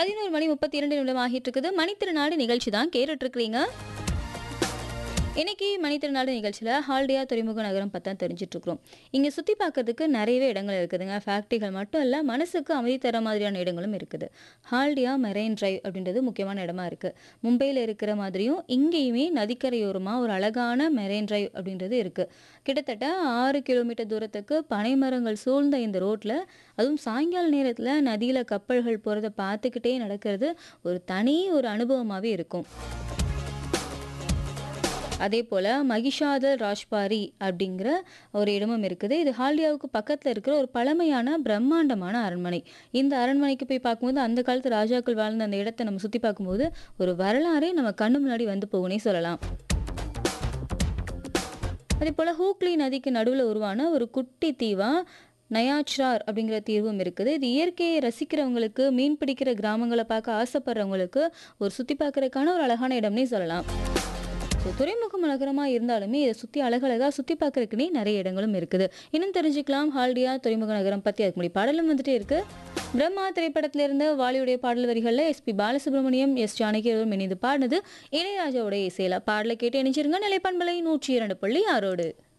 பதினோரு மணி முப்பத்தி இரண்டு நிமிடம் ஆகிட்டு இருக்குது மணித்திருநாடு நிகழ்ச்சி தான் கேட்டுட்டு இருக்கிறீங்க இன்னைக்கு மணித்திருநாடு நிகழ்ச்சியில் ஹால்டியா துறைமுக நகரம் பற்றி தான் தெரிஞ்சுட்டு இருக்கிறோம் இங்கே சுற்றி பார்க்கறதுக்கு நிறையவே இடங்கள் இருக்குதுங்க ஃபேக்ட்ரிகள் மட்டும் இல்லை மனசுக்கு அமைதி தர மாதிரியான இடங்களும் இருக்குது ஹால்டியா மெரைன் டிரைவ் அப்படின்றது முக்கியமான இடமா இருக்குது மும்பையில் இருக்கிற மாதிரியும் இங்கேயுமே நதிக்கரையோரமாக ஒரு அழகான மெரைன் டிரைவ் அப்படின்றது இருக்குது கிட்டத்தட்ட ஆறு கிலோமீட்டர் தூரத்துக்கு பனைமரங்கள் சூழ்ந்த இந்த ரோட்டில் அதுவும் சாயங்கால நேரத்தில் நதியில் கப்பல்கள் போகிறத பார்த்துக்கிட்டே நடக்கிறது ஒரு தனி ஒரு அனுபவமாகவே இருக்கும் அதே போல் மகிஷாதல் ராஜ்பாரி அப்படிங்கிற ஒரு இடமும் இருக்குது இது ஹால்டியாவுக்கு பக்கத்தில் இருக்கிற ஒரு பழமையான பிரம்மாண்டமான அரண்மனை இந்த அரண்மனைக்கு போய் பார்க்கும்போது அந்த காலத்து ராஜாக்கள் வாழ்ந்த அந்த இடத்தை நம்ம சுற்றி பார்க்கும்போது ஒரு வரலாறே நம்ம கண்ணு முன்னாடி வந்து போகுனே சொல்லலாம் அதே போல் ஹூக்ளி நதிக்கு நடுவில் உருவான ஒரு குட்டி தீவா நயாச்ரார் அப்படிங்கிற தீர்வும் இருக்குது இது இயற்கையை ரசிக்கிறவங்களுக்கு மீன் பிடிக்கிற கிராமங்களை பார்க்க ஆசைப்படுறவங்களுக்கு ஒரு சுற்றி பார்க்கறதுக்கான ஒரு அழகான இடம்னே சொல்லலாம் ஸோ துறைமுகம் நகரமாக இருந்தாலுமே இதை சுற்றி அழகழகாக சுற்றி பார்க்கறதுக்குனே நிறைய இடங்களும் இருக்குது இன்னும் தெரிஞ்சுக்கலாம் ஹால்டியா துறைமுக நகரம் பற்றி அதுக்கு முன்னாடி பாடலும் வந்துட்டே இருக்கு பிரம்மா திரைப்படத்திலிருந்து வாலியுடைய பாடல் வரிகளில் எஸ்பி பாலசுப்ரமணியம் எஸ் ஜானகி அவரும் இணைந்து பாடினது இளையராஜாவுடைய இசையில பாடலை கேட்டு இணைஞ்சிருங்க நிலைப்பண்பலை நூற்றி இரண்டு புள்ளி ஆறோடு